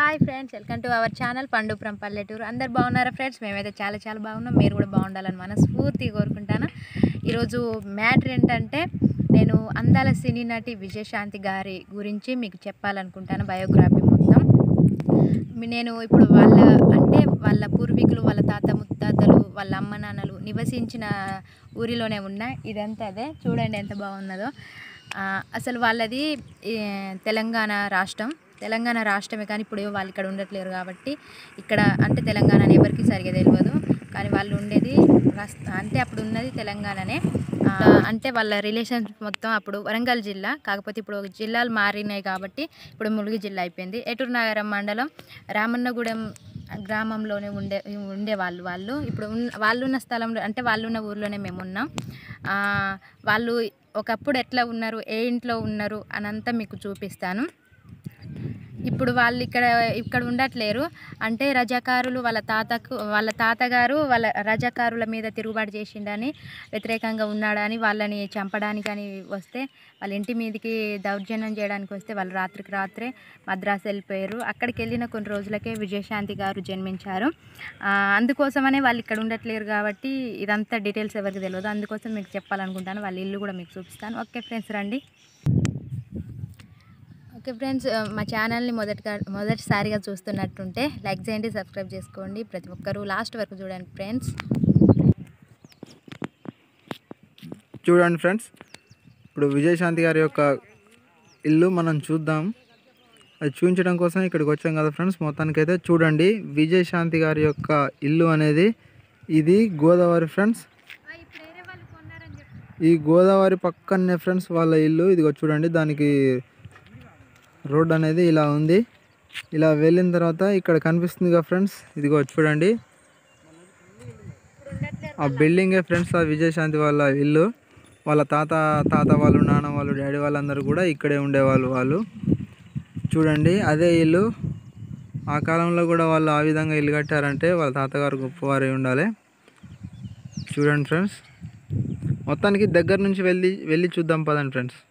Hi friends welcome to our channel Pandupuram పల్లెటూరు అందరు బాగున్నారా ఫ్రెండ్స్ మేమైతే చాలా చాలా బాగున్నాం మీరు కూడా బాగుండాలని మనస్ఫూర్తిగా కోరుకుంటాను ఈరోజు మ్యాటర్ ఏంటంటే నేను అందాల సినీ నటి విజయశాంతి గారి గురించి మీకు చెప్పాలనుకుంటాను బయోగ్రఫీ మొత్తం మీ- నేను ఇప్పుడు వాళ్ళ అంటే వాళ్ళ పూర్వీకులు వాళ్ళ తాత ముత్తాతలు వాళ్ళ అమ్మ నాన్నలు నివసించిన ఊరిలోనే ఉన్నాయి ఇదంతా అదే చూడండి ఎంత బాగున్నదో ఆ, అసలు వాళ్ళది ఈ, తెలంగాణ రాష్ట్రం తెలంగాణ రాష్ట్రమే కానీ ఇప్పుడు వాళ్ళు ఇక్కడ ఉండట్లేరు కాబట్టి ఇక్కడ అంటే తెలంగాణ అని ఎవరికి సరిగా తెలియదు కానీ వాళ్ళు ఉండేది రాస్- అంటే అప్పుడు ఉన్నది తెలంగాణనే ఆ, అంటే వాళ్ళ రిలేషన్స్ మొత్తం అప్పుడు వరంగల్ జిల్లా కాకపోతే ఇప్పుడు జిల్లాలు మారినాయి కాబట్టి ఇప్పుడు ములుగు జిల్లా అయిపోయింది ఏటూరు నగరం మండలం రామన్నగూడెం గ్రామంలోనే ఉండే ఉండేవాళ్ళు వాళ్ళు ఇప్పుడు ఉన్న వాళ్ళు ఉన్న స్థలంలో అంటే వాళ్ళు ఉన్న ఊర్లోనే మేము ఉన్నాం ఆ, వాళ్ళు ఒకప్పుడు ఎట్లా ఉన్నారు ఏ ఇంట్లో ఉన్నారు అనంతా మీకు చూపిస్తాను ఇప్పుడు వాళ్ళు ఇక్కడ ఇక్కడ ఉండట్లేరు అంటే రజాకారులు వాళ్ళ తాతకు వాళ్ళ తాతగారు వాళ్ళ రజాకారుల మీద తిరుగుబాటు చేసిండని వ్యతిరేకంగా ఉన్నాడని వాళ్ళని చంపడానికి అని వస్తే వాళ్ళ ఇంటి మీదకి దౌర్జన్యం చేయడానికి వస్తే వాళ్ళు రాత్రికి రాత్రే మద్రాసు వెళ్ళిపోయారు అక్కడికి వెళ్ళిన కొన్ని రోజులకే విజయశాంతి గారు జన్మించారు ఆ, అందుకోసమనే వాళ్ళు ఇక్కడ ఉండట్లేరు కాబట్టి ఇదంతా డీటెయిల్స్ ఎవరికి తెలియదు అందుకోసం మీకు చెప్పాలనుకుంటాను వాళ్ళ ఇల్లు కూడా మీకు చూపిస్తాను ఓకే ఫ్రెండ్స్ రండి ఓకే ఫ్రెండ్స్ ఆ, మా ఛానల్ని మొదటిగా మొదటిసారిగా చూస్తున్నట్టుంటే లైక్ చేయండి సబ్స్క్రైబ్ చేసుకోండి ప్రతి ఒక్కరూ లాస్ట్ వరకు చూడండి ఫ్రెండ్స్ చూడండి ఫ్రెండ్స్ ఇప్పుడు విజయశాంతి గారి యొక్క ఇల్లు మనం చూద్దాం అది చూపించడం కోసం ఇక్కడికి వచ్చాం కదా ఫ్రెండ్స్ మొత్తానికైతే చూడండి విజయశాంతి గారి యొక్క ఇల్లు అనేది ఇది గోదావరి ఫ్రెండ్స్ ఈ గోదావరి పక్కనే ఫ్రెండ్స్ వాళ్ళ ఇల్లు ఇదిగో చూడండి దానికి రోడ్ అనేది ఇలా ఉంది ఇలా వెళ్ళిన తర్వాత ఇక్కడ కనిపిస్తుంది కదా ఫ్రెండ్స్ ఇదిగో చూడండి ఆ బిల్డింగే ఫ్రెండ్స్ ఆ విజయశాంతి వాళ్ళ ఇల్లు వాళ్ళ తాత తాత వాళ్ళు నాన్న వాళ్ళు డాడీ వాళ్ళందరూ కూడా ఇక్కడే ఉండేవాళ్ళు వాళ్ళు చూడండి అదే ఇల్లు ఆ కాలంలో కూడా వాళ్ళు ఆ విధంగా ఇల్లు కట్టారంటే వాళ్ళ తాతగారు గొప్పవారై ఉండాలి చూడండి ఫ్రెండ్స్ మొత్తానికి దగ్గర నుంచి వెళ్ళి వెళ్ళి చూద్దాం పదండి ఫ్రెండ్స్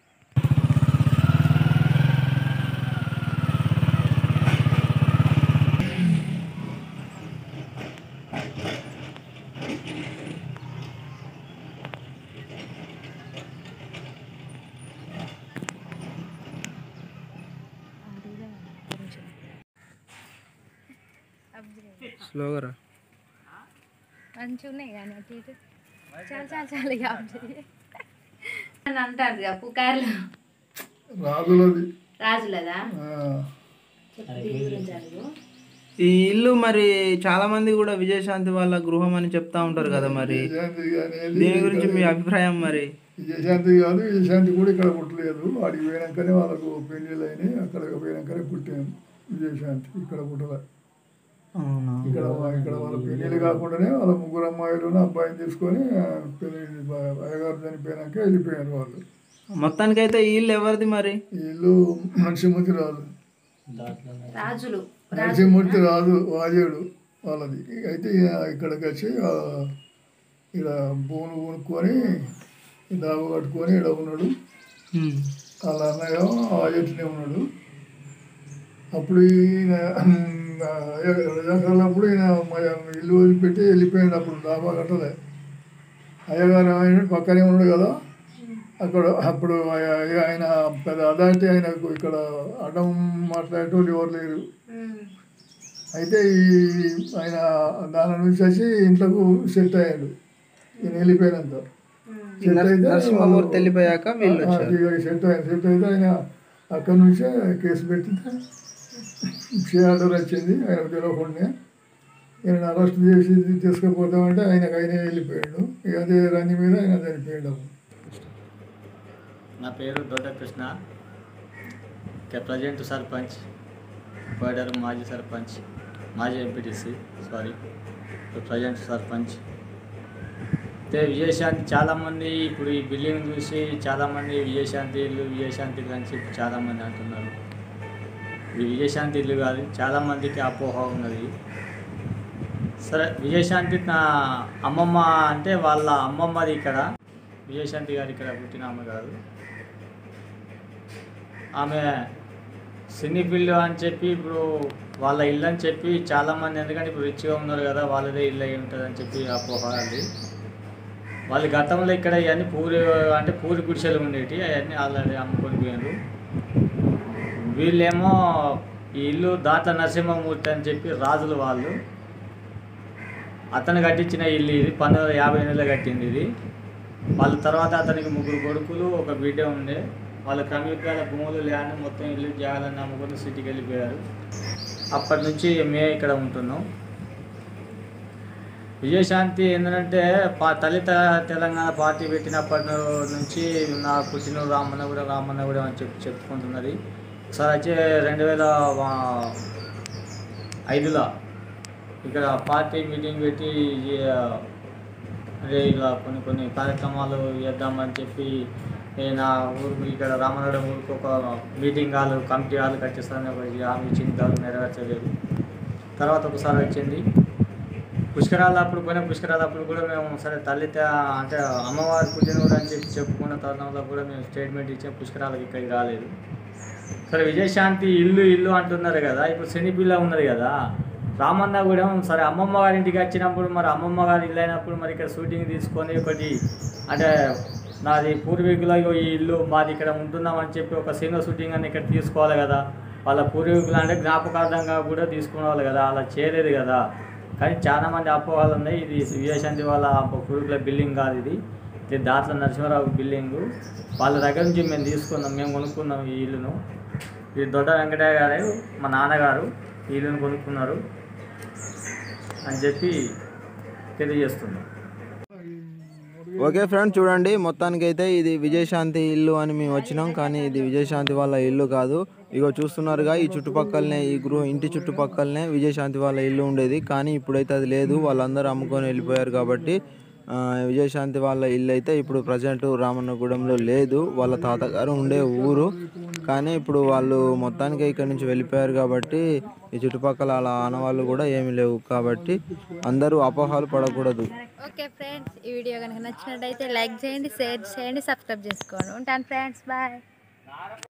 స్లోగా రా మంచిగా ఉన్నాయి కానీ అటు ఇటు చాలా చాలా చాలా ఇక ఆఫ్ చేయి. అని అంటారు ఇక పుకార్లు రాజులది రాజులదా ఆ, చెప్పు దీని గురించి అడుగు ఈ ఇల్లు మరి చాలా మంది కూడా విజయశాంతి వాళ్ళ గృహం అని చెప్తా ఉంటారు కదా మరి విజయశాంతి అనేది దీని గురించి మీ అభిప్రాయం మరి విజయశాంతి కాదు విజయశాంతి కూడా ఇక్కడ పుట్టలేదు వాడికి పోయినాకనే వాళ్ళకు పెళ్ళిళ్ళు అయినాయి అక్కడ పోయినాకనే పుట్టాను విజయశాంతి ఇక్కడ పుట్టలే అవునా ఇక్కడ వా- ఇక్కడ వాళ్ళ పెళ్ళిళ్ళు కాకుండానే వాళ్ళ ముగ్గురు అమ్మాయిలు అబ్బాయిని తీసుకొని ఆ, పెళ్ళి అయ్యగారు చనిపోయినాక వెళ్ళిపోయారు వాళ్ళు మొత్తానికైతే ఈ ఇల్లు ఎవరిది మరి ఈ ఇల్లు నరసింహూర్తి రాజు రాజులు నరసింహూర్తి రాజు వాజేడు వాళ్ళది అయితే ఈయన ఇక్కడికి వచ్చి ఆ, ఇక్కడ భూములు కొనుక్కొని ఈ దాబు కట్టుకొని ఇక్కడ ఉన్నాడు వాళ్ళ అన్నయ్య వాజేట్లనే ఉన్నాడు అప్పుడు ఈయన రజాకాలప్పుడు ఈయన మ- ఇల్లు వదిలిపెట్టి వెళ్ళిపోయాడు అప్పుడు దాబా కట్టలే అయ్యగారు ఆయన పక్కనే ఉన్నాడు కదా అక్కడ అప్పుడు ఆయ- ఆయన పెద్ద అదాటి ఆయనకు ఇక్కడ అడ్డం మాట్లాడేటోళ్ళు ఎవరు లేరు అయితే ఈ ఆయన దాని నుంచి వచ్చి ఇంట్లోకి సెట్ అయ్యాడు ఈయన వెళ్ళిపోయినంత సెట్ అయితే నరసింహమూర్తి వెళ్ళిపోయాక వీళ్ళు వచ్చారు సెట్ అయ్యాడు సెట్ అయితే ఆయన అక్కడి నుంచే కేసు పెట్టితే షే ఆర్డర్ వచ్చింది ఆయన తెలియకుండా ఈయన అరెస్ట్ చేసి తీసుకుపోతామంటే ఆయనకు ఆయనే వెళ్ళిపోయాడు ఇక అదే రంది మీద ఆయన చనిపోయాడు నా పేరు దొడ్డ కృష్ణ ఇక ప్రజెంట్ సర్పంచ్ కోడరు మాజీ సర్పంచ్ మాజీ ఎంపీటీసీ సారీ ఇప్పుడు ప్రజెంట్ సర్పంచ్ అయితే విజయశాంతి చాలామంది ఇప్పుడు ఈ బిల్డింగ్ చూసి చాలామంది విజయశాంతి ఇల్లు విజయశాంతి ఇల్లు అని చెప్పి చాలామంది అంటున్నారు ఇది విజయశాంతి ఇల్లు కాదు చాలామందికి అపోహ ఉన్నది సరే విజయశాంతి నా అమ్మమ్మ అంటే వాళ్ళ అమ్మమ్మది ఇక్కడ విజయశాంతి గారు ఇక్కడ పుట్టిన ఆమె గారు ఆమె సినీ ఫీల్డ్ అని చెప్పి ఇప్పుడు వాళ్ళ ఇల్లు అని చెప్పి చాలామంది ఎందుకంటే ఇప్పుడు రిచ్గా ఉన్నారు కదా వాళ్ళదే ఇల్లు అయి ఉంటుంది అని చెప్పి అపోహ అది వాళ్ళు గతంలో ఇక్కడ ఇవన్నీ పూరి అంటే పూరి గుడిసెలు ఉండేవి అవన్నీ ఆల్రెడీ అమ్ముకొని పోయారు వీళ్ళేమో ఈ ఇల్లు దాత నరసింహమూర్తి అని చెప్పి రాజులు వాళ్ళు అతను కట్టించిన ఇల్లు ఇది పంతొమ్మిది వందల యాభై ఎనిమిదిలో కట్టింది ఇది వాళ్ళ తర్వాత అతనికి ముగ్గురు కొడుకులు ఒక బిడ్డ ఉండే వాళ్ళ క్రమయుగాల భూములు ల్యాండ్ మొత్తం ఇల్లు జాగాలన్నీ అమ్ముకొని సిటీకి వెళ్ళిపోయారు అప్పటి నుంచి మేము ఇక్కడ ఉంటున్నాం విజయశాంతి ఏంటంటే పా దళిత తెలంగాణ పార్టీ పెట్టినప్పటి నుంచి నా పుట్టిన రామన్నగూడెం రామన్నగూడెం అని చెప్పి చెప్పుకుంటున్నది ఒకసారి వచ్చే రెండు వేల వా- ఐదులో ఇక్కడ పార్టీ మీటింగ్ పెట్టి ఈ, అదే ఇలా కొన్ని కొన్ని కార్యక్రమాలు చేద్దామని చెప్పి నేను నా ఊరికి ఇక్కడ రామనగరం ఊరికి ఒక మీటింగ్ హాల్ కమిటీ హాల్ కట్టిస్తానని ఒక హామీ ఇచ్చింది కాదు నెరవేర్చలేదు తర్వాత ఒకసారి వచ్చింది పుష్కరాలు అప్పుడు పోయిన పుష్కరాలు అప్పుడు కూడా మేము సరే తల్లి త- అంటే అమ్మవారి పుట్టినరోజు అని చెప్పి చెప్పుకున్న తరుణంలో కూడా మేము స్టేట్మెంట్ ఇచ్చాం పుష్కరాలకు ఇక్కడికి రాలేదు సరే విజయశాంతి ఇల్లు ఇల్లు అంటున్నారు కదా ఇప్పుడు శనిపిల్ల ఉన్నది కదా రామన్న కూడా సరే అమ్మమ్మ గారి ఇంటికి వచ్చినప్పుడు మరి అమ్మమ్మ గారి ఇల్లు అయినప్పుడు మరి ఇక్కడ షూటింగ్ తీసుకొని ఒకటి అంటే నాది పూర్వీకుల ఈ ఇల్లు మాది ఇక్కడ ఉంటున్నాం అని చెప్పి ఒక సినిమా షూటింగ్ అని ఇక్కడ తీసుకోవాలి కదా వాళ్ళ పూర్వీకులు అంటే జ్ఞాపకార్థంగా కూడా తీసుకోవాలి కదా అలా చేయలేదు కదా కానీ చాలా మంది అపోహలు ఉన్నాయి ఇది విజయశాంతి వాళ్ళ పూర్వీకుల బిల్డింగ్ కాదు ఇది ఇది దాట్ల నరసింహారావు బిల్డింగ్ వాళ్ళ దగ్గర నుంచి మేము తీసుకున్నాం మేము కొనుక్కున్నాం ఈ ఇల్లును ఇది దొడ్డ వెంకటయ్య గారు మా నాన్నగారు ఈ ఇల్లును కొనుక్కున్నారు అని చెప్పి తెలియజేస్తున్నాం ఓకే ఫ్రెండ్స్ చూడండి మొత్తానికి అయితే ఇది విజయశాంతి ఇల్లు అని మేము వచ్చినాం కానీ ఇది విజయశాంతి వాళ్ళ ఇల్లు కాదు ఇగో చూస్తున్నారుగా ఈ చుట్టుపక్కలనే ఈ గృహ ఇంటి చుట్టుపక్కలనే విజయశాంతి వాళ్ళ ఇల్లు ఉండేది కానీ ఇప్పుడైతే అది లేదు వాళ్ళందరూ అమ్ముకొని వెళ్ళిపోయారు కాబట్టి ఆ, విజయశాంతి వాళ్ళ ఇల్లు అయితే ఇప్పుడు ప్రజెంట్ రామన్నగూడెంలో లేదు వాళ్ళ తాతగారు ఉండే ఊరు కానీ ఇప్పుడు వాళ్ళు మొత్తానికి ఇక్కడి నుంచి వెళ్ళిపోయారు కాబట్టి ఈ చుట్టుపక్కల అలా ఆనవాళ్ళు కూడా ఏమీ లేవు కాబట్టి అందరూ అపోహాలు పడకూడదు ఓకే ఫ్రెండ్స్ ఈ వీడియో కనుక నచ్చినట్టయితే లైక్ చేయండి షేర్ చేయండి సబ్స్క్రైబ్ చేసుకోండి ఉంటాను ఫ్రెండ్స్ బాయ్